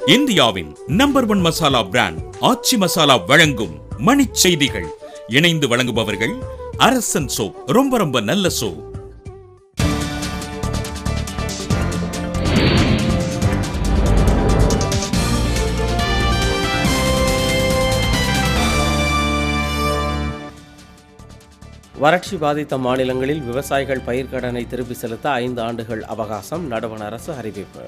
இந்தியாவின் number one masala brand Aachi masala வழங்கும் மணிச் செய்திகள் இணைந்து வழங்குபவர்கள் அரசன் சோப் ரொம்ப ரொம்ப நல்ல சோப் வறட்சி பாதித்த மாநிலங்களில் விவசாயிகள் பயிர்க்கடனை திருப்பி செலுத்த ஐந்து ஆண்டுகள் அவகாசம் நடுவண் அரசு அறிவிப்பு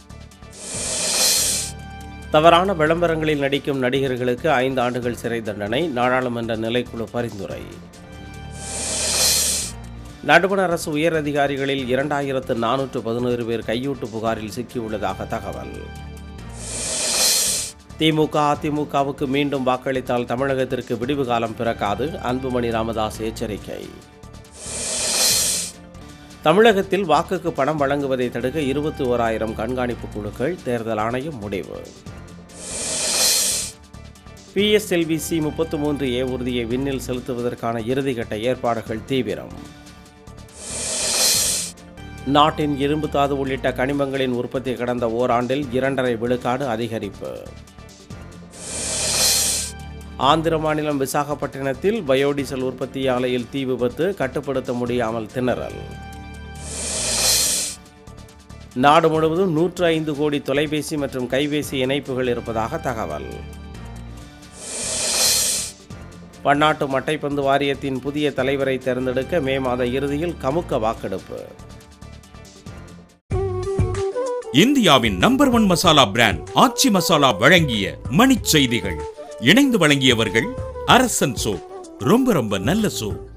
தவறான விளம்பரங்களில் நடிக்கும் நடிகர்களுக்கு ஐந்து ஆண்டுகள் சிறை தண்டனை நாடாளுமன்ற நிலைக்குழு பரிந்துரை நடுவண் அரசு உயர் அதிகாரிகளில் இரண்டாயிரத்து நானூற்று பதினோரு பேர் கையூட்டு புகாரில் சிக்கியுள்ளதாக தகவல் திமுக அதிமுகவுக்கு மீண்டும் வாக்களித்தால் தமிழகத்திற்கு விடிவு காலம் பிறக்காது அன்புமணி ராமதாஸ் எச்சரிக்கை தமிழகத்தில் வாக்குக்கு பணம் வழங்குவதை தடுக்க இருபத்தி ஓராயிரம் கண்காணிப்பு குழுக்கள் தேர்தல் ஆணையம் முடிவு பிஎஸ்எல்விசி முப்பத்து மூன்று ஏ உறுதியை விண்ணில் செலுத்துவதற்கான இறுதிக்கட்ட ஏற்பாடுகள் தீவிரம் நாட்டின் இரும்பு தாது உள்ளிட்ட கனிமங்களின் உற்பத்தி கடந்த ஓராண்டில் இரண்டரை விழுக்காடு அதிகரிப்பு ஆந்திர மாநிலம் விசாகப்பட்டினத்தில் பயோடீசல் உற்பத்தி ஆலையில் தீ விபத்து கட்டுப்படுத்த முடியாமல் திணறல் நாடு முழுவதும் நூற்று ஐந்து கோடி தொலைபேசி மற்றும் கைபேசி இணைப்புகள் இருப்பதாக தகவல் பன்னாட்டு மட்டைப்பந்து வாரியத்தின் புதிய தலைவரை தேர்ந்தெடுக்க மே மாத இறுதியில் கமுக்க வாக்கெடுப்பு இந்தியாவின் number one masala brand Aachi masala வழங்கிய மணிச் செய்திகள் இணைந்து வழங்கியவர்கள் அரசன் சோப் ரொம்ப ரொம்ப நல்ல சோப்